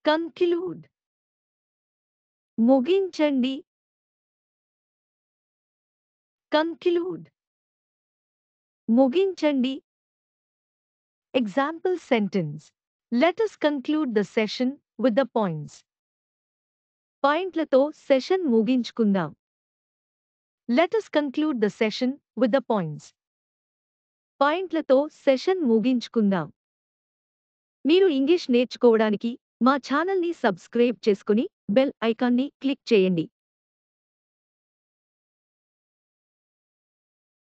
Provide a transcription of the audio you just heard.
conclude ముగించండి conclude ముగించండి example sentence let us conclude the session with the points పాయింట్లతో session ముగించుకుందాం let us conclude the session with the points పాయింట్లతో session ముగించుకుందాం మీరు English నేర్చుకోవడానికి మా ఛానల్ని సబ్స్క్రైబ్ చేసుకుని బెల్ ఐకాన్ని క్లిక్ చేయండి